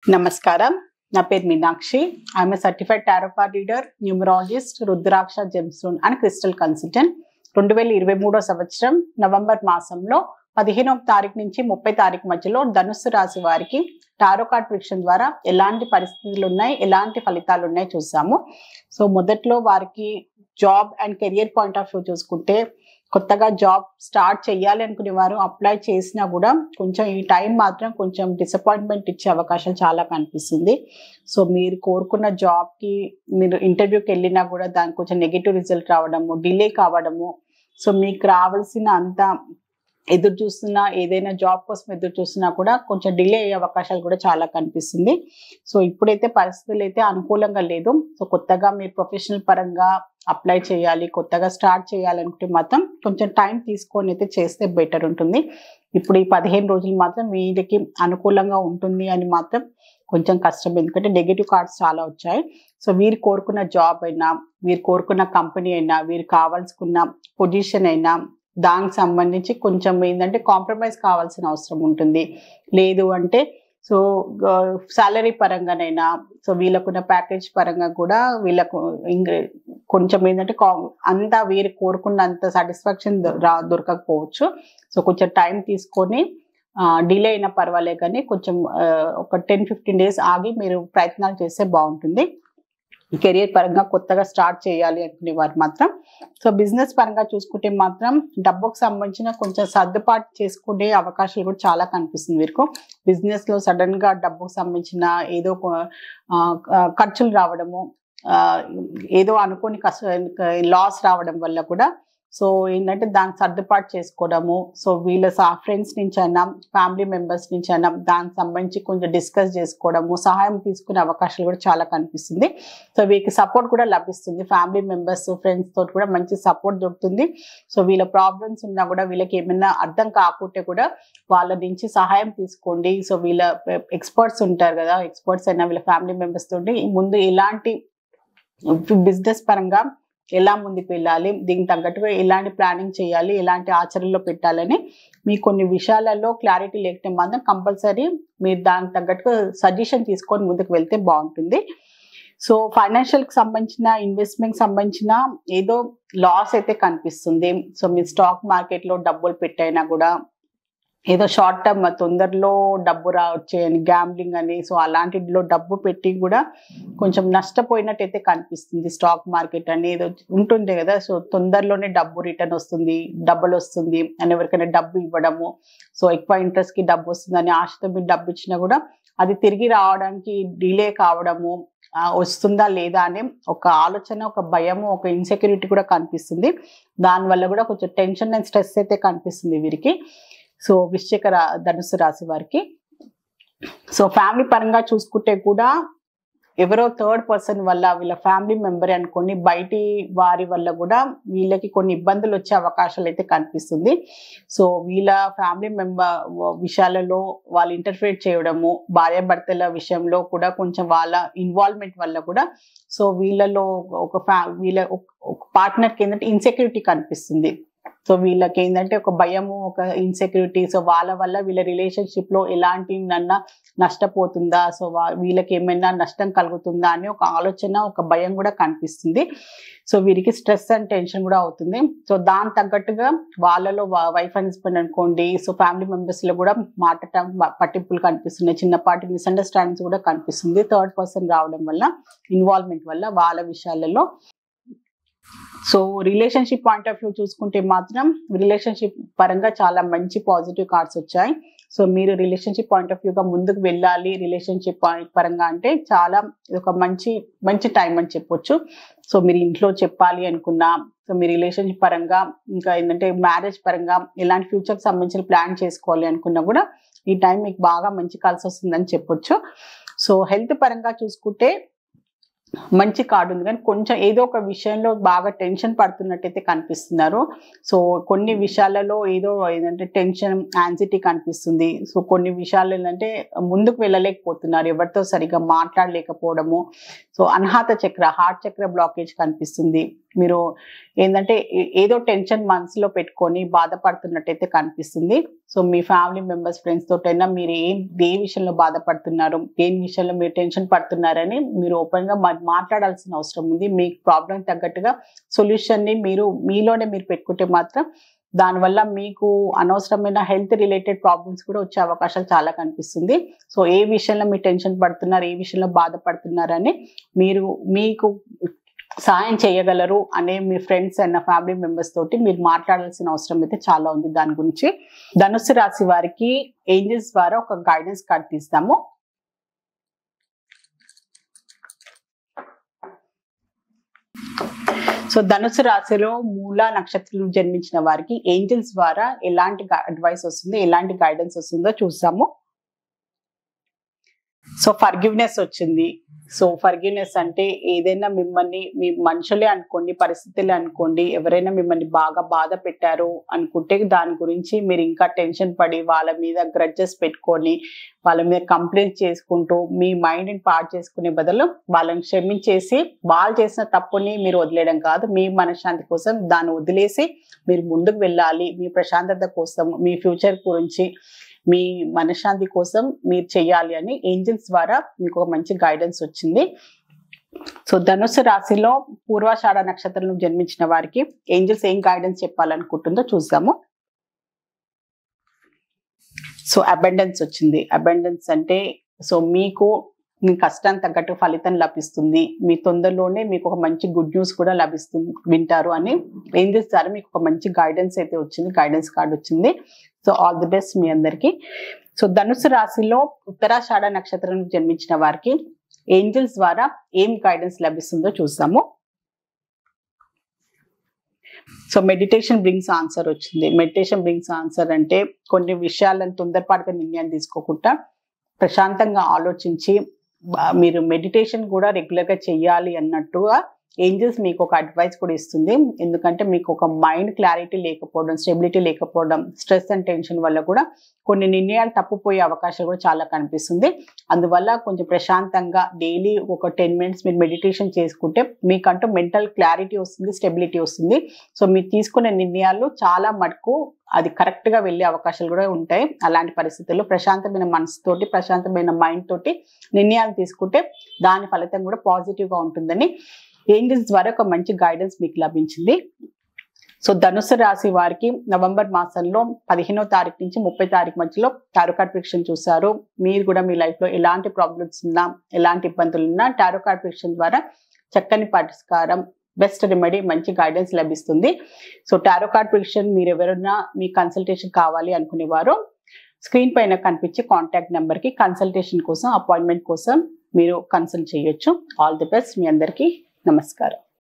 నమస్కారం నా పేరు Meenakshi I'm certified tarot card reader numerologist rudraksha gemstone and crystal consultant రెండు వేల ఇరవై మూడో సంవత్సరం నవంబర్ మాసంలో పదిహేనవ తారీఖు నుంచి ముప్పై తారీఖు మధ్యలో ధనుస్సు రాశి వారికి టారో కార్డ్ ప్రిడిక్షన్ ద్వారా ఎలాంటి పరిస్థితులు ఉన్నాయి ఎలాంటి ఫలితాలు ఉన్నాయి చూసాము సో మొదట్లో వారికి job and career point of view చూసుకుంటే కొత్తగా జాబ్ స్టార్ట్ చేయాలి అనుకునే వారు అప్లై చేసినా కూడా కొంచెం ఈ టైం మాత్రం కొంచెం డిసప్పాయింట్మెంట్ ఇచ్చే అవకాశం చాలా కనిపిస్తుంది సో మీరు కోరుకున్న జాబ్కి మీరు ఇంటర్వ్యూకి వెళ్ళినా కూడా దానికి కొంచెం నెగిటివ్ రిజల్ట్ రావడము డిలే కావడము సో మీకు రావాల్సిన అంత ఎదురు చూస్తున్నా ఏదైనా జాబ్ కోసం ఎదురు చూస్తున్నా కూడా కొంచెం డిలే అయ్యే అవకాశాలు కూడా చాలా కనిపిస్తుంది సో ఇప్పుడైతే పరిస్థితులు అయితే అనుకూలంగా లేదు సో కొత్తగా మీరు ప్రొఫెషనల్ పరంగా అప్లై చేయాలి కొత్తగా స్టార్ట్ చేయాలనుకుంటే మాత్రం కొంచెం టైం తీసుకొని అయితే చేస్తే బెటర్ ఉంటుంది ఇప్పుడు ఈ పదిహేను రోజులు మాత్రం వీళ్ళకి అనుకూలంగా ఉంటుంది అని మాత్రం కొంచెం కష్టం ఎందుకంటే నెగిటివ్ కార్డ్స్ చాలా వచ్చాయి సో వీరు కోరుకున్న జాబ్ అయినా వీరు కోరుకున్న కంపెనీ అయినా వీరు కావాల్సుకున్న పొజిషన్ అయినా దానికి సంబంధించి కొంచెం ఏంటంటే కాంప్రమైజ్ కావాల్సిన అవసరం ఉంటుంది లేదు అంటే సో సాలరీ పరంగానైనా సో వీళ్ళకున్న ప్యాకేజ్ పరంగా కూడా వీళ్ళకు ఇంక కొంచెం ఏంటంటే అంతా వీరు కోరుకున్నంత సాటిస్ఫాక్షన్ రా దొరకకపోవచ్చు సో కొంచెం టైం తీసుకొని డిలే అయినా పర్వాలే కానీ కొంచెం ఒక టెన్ ఫిఫ్టీన్ డేస్ ఆగి మీరు ప్రయత్నాలు చేస్తే బాగుంటుంది కెరియర్ పరంగా కొత్తగా స్టార్ట్ చేయాలి అనుకునే వారు మాత్రం సో బిజినెస్ పరంగా చూసుకుంటే మాత్రం డబ్బుకు సంబంధించిన కొంచెం సర్దుబాటు చేసుకునే అవకాశాలు కూడా చాలా కనిపిస్తుంది వీరికి బిజినెస్ లో సడన్ గా డబ్బుకు సంబంధించిన ఏదో ఖర్చులు రావడము ఏదో అనుకోని లాస్ రావడం వల్ల కూడా సో ఏంటంటే దానికి సర్దుబాటు చేసుకోవడము సో వీళ్ళ ఫ్రెండ్స్ నుంచి అయినా ఫ్యామిలీ మెంబర్స్ నుంచి అయినా దానికి సంబంధించి కొంచెం డిస్కస్ చేసుకోవడము సహాయం తీసుకునే అవకాశాలు కూడా చాలా కనిపిస్తుంది సో వీళ్ళకి సపోర్ట్ కూడా లభిస్తుంది ఫ్యామిలీ మెంబర్స్ ఫ్రెండ్స్ తోటి కూడా మంచి సపోర్ట్ దొరుకుతుంది సో వీళ్ళ ప్రాబ్లమ్స్ ఉన్నా కూడా వీళ్ళకి ఏమైనా అర్థం కాకుంటే కూడా వాళ్ళ నుంచి సహాయం తీసుకోండి సో వీళ్ళ ఎక్స్పర్ట్స్ ఉంటారు కదా ఎక్స్పర్ట్స్ అయినా వీళ్ళ ఫ్యామిలీ మెంబర్స్ తోటి ముందు ఎలాంటి బిజినెస్ పరంగా ఎలా ముందుకు వెళ్ళాలి దీనికి తగ్గట్టుగా ఎలాంటి ప్లానింగ్ చేయాలి ఎలాంటి ఆచరణలో పెట్టాలని మీ కొన్ని విషయాలలో క్లారిటీ లేకపోతే మాత్రం కంపల్సరీ మీరు దానికి తగ్గట్టుగా సజెషన్ తీసుకొని ముందుకు వెళ్తే బాగుంటుంది సో ఫైనాన్షియల్కి సంబంధించిన ఇన్వెస్ట్మెంట్ సంబంధించిన ఏదో లాస్ అయితే కనిపిస్తుంది సో మీ స్టాక్ మార్కెట్లో డబ్బులు పెట్టైనా కూడా ఏదో షార్ట్ టర్మ్ తొందరలో డబ్బు రా వచ్చేయని గ్యాంబ్లింగ్ అని సో అలాంటిలో డబ్బు పెట్టి కూడా కొంచెం నష్టపోయినట్టయితే కనిపిస్తుంది స్టాక్ మార్కెట్ అని ఏదో ఉంటుంది కదా సో తొందరలోనే డబ్బు రిటర్న్ వస్తుంది డబ్బులు వస్తుంది అని ఎవరికైనా డబ్బు ఇవ్వడము సో ఎక్కువ ఇంట్రెస్ట్కి డబ్బు వస్తుందని ఆశతో మీరు డబ్బు ఇచ్చినా కూడా అది తిరిగి రావడానికి డిలే కావడము వస్తుందా లేదా అనే ఒక ఆలోచన ఒక భయము ఒక ఇన్సెక్యూరిటీ కూడా కనిపిస్తుంది దానివల్ల కూడా కొంచెం టెన్షన్ అండ్ స్ట్రెస్ అయితే కనిపిస్తుంది వీరికి సో వృశ్చిక రా ధనుసు రాశి వారికి సో ఫ్యామిలీ పరంగా చూసుకుంటే కూడా ఎవరో థర్డ్ పర్సన్ వల్ల వీళ్ళ ఫ్యామిలీ మెంబర్ అనుకోండి బయటి వారి వల్ల కూడా వీళ్ళకి కొన్ని ఇబ్బందులు వచ్చే అవకాశాలు అయితే కనిపిస్తుంది సో వీళ్ళ ఫ్యామిలీ మెంబర్ విషయాలలో వాళ్ళు ఇంటర్ఫియర్ చేయడము భార్యాభర్తల విషయంలో కూడా కొంచెం వాళ్ళ ఇన్వాల్వ్మెంట్ వల్ల కూడా సో వీళ్ళలో ఒక ఫ్యా వీళ్ళ ఒక పార్ట్నర్కి ఏంటంటే ఇన్సెక్యూరిటీ కనిపిస్తుంది సో వీళ్ళకి ఏంటంటే ఒక భయము ఒక ఇన్సెక్యూరిటీ సో వాళ్ళ వల్ల వీళ్ళ రిలేషన్షిప్ లో ఎలాంటి నన్న నష్టపోతుందా సో వీళ్ళకి ఏమైనా నష్టం కలుగుతుందా అని ఒక ఆలోచన ఒక భయం కూడా కనిపిస్తుంది సో వీరికి స్ట్రెస్ అండ్ టెన్షన్ కూడా అవుతుంది సో దాని తగ్గట్టుగా వాళ్ళలో వైఫ్ అండ్ హస్బెండ్ అనుకోండి సో ఫ్యామిలీ మెంబర్స్ లో కూడా మాట పట్టింపులు కనిపిస్తున్నాయి చిన్నపాటి మిస్అండర్స్టాండింగ్స్ కూడా కనిపిస్తుంది థర్డ్ పర్సన్ రావడం వల్ల ఇన్వాల్వ్మెంట్ వల్ల వాళ్ళ విషయాలలో so relationship point of view చూసుకుంటే మాత్రం రిలేషన్షిప్ పరంగా చాలా మంచి పాజిటివ్ కార్డ్స్ వచ్చాయి సో మీరు రిలేషన్షిప్ పాయింట్ ఆఫ్ వ్యూగా ముందుకు వెళ్ళాలి రిలేషన్షిప్ పరంగా అంటే చాలా ఒక మంచి మంచి టైం అని చెప్పొచ్చు సో మీరు ఇంట్లో చెప్పాలి అనుకున్నా సో మీ రిలేషన్షిప్ పరంగా ఇంకా ఏంటంటే మ్యారేజ్ పరంగా ఎలాంటి ఫ్యూచర్కి సంబంధించిన ప్లాన్ చేసుకోవాలి అనుకున్నా కూడా ఈ టైం మీకు బాగా మంచి కలిసి వస్తుందని చెప్పొచ్చు సో హెల్త్ పరంగా చూసుకుంటే మంచి కార్డు ఉంది కానీ కొంచెం ఏదో ఒక విషయంలో బాగా టెన్షన్ పడుతున్నట్టయితే కనిపిస్తున్నారు సో కొన్ని విషయాలలో ఏదో ఏంటంటే టెన్షన్ యాంగ్జైటీ కనిపిస్తుంది సో కొన్ని విషయాలు ఏంటంటే ముందుకు వెళ్ళలేకపోతున్నారు ఎవరితో సరిగా మాట్లాడలేకపోవడము సో అన్హాత చక్ర హార్ట్ చక్ర బ్లాకేజ్ కనిపిస్తుంది మీరు ఏంటంటే ఏ- ఏదో టెన్షన్ మనసులో పెట్టుకొని బాధపడుతున్నట్టయితే కనిపిస్తుంది సో మీ ఫ్యామిలీ మెంబర్స్ ఫ్రెండ్స్ తోటైనా మీరు ఏం ఏ విషయంలో బాధపడుతున్నారు దేని విషయంలో మీరు టెన్షన్ పడుతున్నారని మీరు ఓపెన్ గా మా- మాట్లాడాల్సిన అవసరం ఉంది మీ ప్రాబ్లం తగ్గట్టుగా సొల్యూషన్ ని మీరు మీలోనే మీరు పెట్టుకుంటే మాత్రం దానివల్ల మీకు అనవసరమైన హెల్త్ రిలేటెడ్ ప్రాబ్లమ్స్ కూడా వచ్చే అవకాశాలు చాలా కనిపిస్తుంది సో ఏ విషయంలో మీరు టెన్షన్ పడుతున్నారు ఏ విషయంలో బాధపడుతున్నారని మీరు మీకు సాయం చేయగలరు అనే మీ ఫ్రెండ్స్ అండ్ ఫ్యామిలీ మెంబర్స్ తోటి మీరు మాట్లాడాల్సిన అవసరం అయితే చాలా ఉంది దాని గురించి ధనుసు రాశి వారికి ఏంజల్స్ ద్వారా ఒక గైడెన్స్ కార్డ్ తీస్తాము సో ధనుసు రాశిలో మూల నక్షత్రం జన్మించిన వారికి ఏంజల్స్ ద్వారా ఎలాంటి అడ్వైస్ వస్తుంది ఎలాంటి గైడెన్స్ వస్తుందో చూసాము సో ఫర్గివ్నెస్ వచ్చింది సో ఫర్గివ్నెస్ అంటే ఏదైనా మిమ్మల్ని మీ మనుషులే అనుకోండి పరిస్థితులే అనుకోండి ఎవరైనా మిమ్మల్ని బాగా బాధ పెట్టారు అనుకుంటే దాని గురించి మీరు ఇంకా టెన్షన్ పడి వాళ్ళ మీద గ్రడ్జెస్ పెట్టుకొని వాళ్ళ మీద కంప్లైంట్ చేసుకుంటూ మీ మైండ్ని పాడు చేసుకునే బదులు వాళ్ళని క్షమించేసి వాళ్ళు చేసిన తప్పుని మీరు వదిలేయడం కాదు మీ మనశ్శాంతి కోసం దాన్ని వదిలేసి మీరు ముందుకు వెళ్ళాలి మీ ప్రశాంతత కోసం మీ ఫ్యూచర్ గురించి మీ మనశ్శాంతి కోసం మీరు చెయ్యాలి అని ఏంజల్స్ ద్వారా మీకు ఒక మంచి గైడెన్స్ వచ్చింది సో ధనుసు రాశిలో పూర్వాషాఢ నక్షత్రంలో జన్మించిన వారికి ఏంజల్స్ ఏం గైడెన్స్ చెప్పాలనుకుంటుందో చూద్దాము సో అబెండెన్స్ వచ్చింది అబెండెన్స్ అంటే సో మీకు మీ కష్టానికి తగ్గట్టు ఫలితం లభిస్తుంది మీ తొందరలోనే మీకు ఒక మంచి గుడ్ న్యూస్ కూడా లభిస్తుంది వింటారు అని ఏం చేస్తారు మీకు ఒక మంచి గైడెన్స్ అయితే వచ్చింది గైడెన్స్ కార్డ్ వచ్చింది సో ఆల్ ది బెస్ట్ మీ అందరికి సో ధనుసు రాశిలో ఉత్తరాషాఢ నక్షత్రం జన్మించిన వారికి ఏంజల్స్ ద్వారా ఏం గైడెన్స్ లభిస్తుందో చూసాము సో మెడిటేషన్ బ్రింగ్స్ ఆన్సర్ వచ్చింది మెడిటేషన్ బ్రింగ్స్ ఆన్సర్ అంటే కొన్ని విషయాలను తొందరపాటుగా నిర్ణయం తీసుకోకుండా ప్రశాంతంగా ఆలోచించి బా- మీరు మెడిటేషన్ కూడా రెగ్యులర్ గా చెయ్యాలి అన్నట్టుగా ఏంజల్స్ మీకు ఒక అడ్వైస్ కూడా ఇస్తుంది ఎందుకంటే మీకు ఒక మైండ్ క్లారిటీ లేకపోవడం స్టెబిలిటీ లేకపోవడం స్ట్రెస్ అండ్ టెన్షన్ వల్ల కూడా కొన్ని నిర్ణయాలు తప్పుపోయే అవకాశాలు కూడా చాలా కనిపిస్తుంది అందువల్ల కొంచెం ప్రశాంతంగా డైలీ ఒక టెన్ మినిట్స్ మీరు మెడిటేషన్ చేసుకుంటే మీకంటూ మెంటల్ క్లారిటీ వస్తుంది స్టెబిలిటీ వస్తుంది సో మీరు తీసుకునే నిర్ణయాలు చాలా మటుకు అది కరెక్ట్ గా వెళ్ళే అవకాశాలు కూడా ఉంటాయి అలాంటి పరిస్థితుల్లో ప్రశాంతమైన మనసుతోటి ప్రశాంతమైన మైండ్ తోటి నిర్ణయాలు తీసుకుంటే దాని ఫలితం కూడా పాజిటివ్ గా ఉంటుందని ఏంజల్స్ ద్వారా ఒక మంచి గైడెన్స్ మీకు లభించింది సో ధనుసు రాశి వారికి నవంబర్ మాసంలో పదిహేనో తారీఖు నుంచి ముప్పై తారీఖు మధ్యలో టారో కార్డ్ ప్రిడిక్షన్ చూసారు మీరు కూడా మీ లైఫ్ లో ఎలాంటి ప్రాబ్లమ్స్ ఉన్నా ఎలాంటి ఇబ్బందులు ఉన్నా టారో కార్డ్ ప్రిడిక్షన్ ద్వారా చక్కని పరిష్కారం బెస్ట్ రెమెడీ మంచి గైడెన్స్ లభిస్తుంది సో టారో కార్డ్ ప్రిడిక్షన్ మీరు ఎవరైనా మీ కన్సల్టేషన్ కావాలి అనుకునేవారు స్క్రీన్ పైన కనిపించే కాంటాక్ట్ నెంబర్ కి కన్సల్టేషన్ కోసం అపాయింట్మెంట్ కోసం మీరు కన్సల్ట్ చేయొచ్చు ఆల్ ది బెస్ట్ మీ అందరికీ నమస్కారం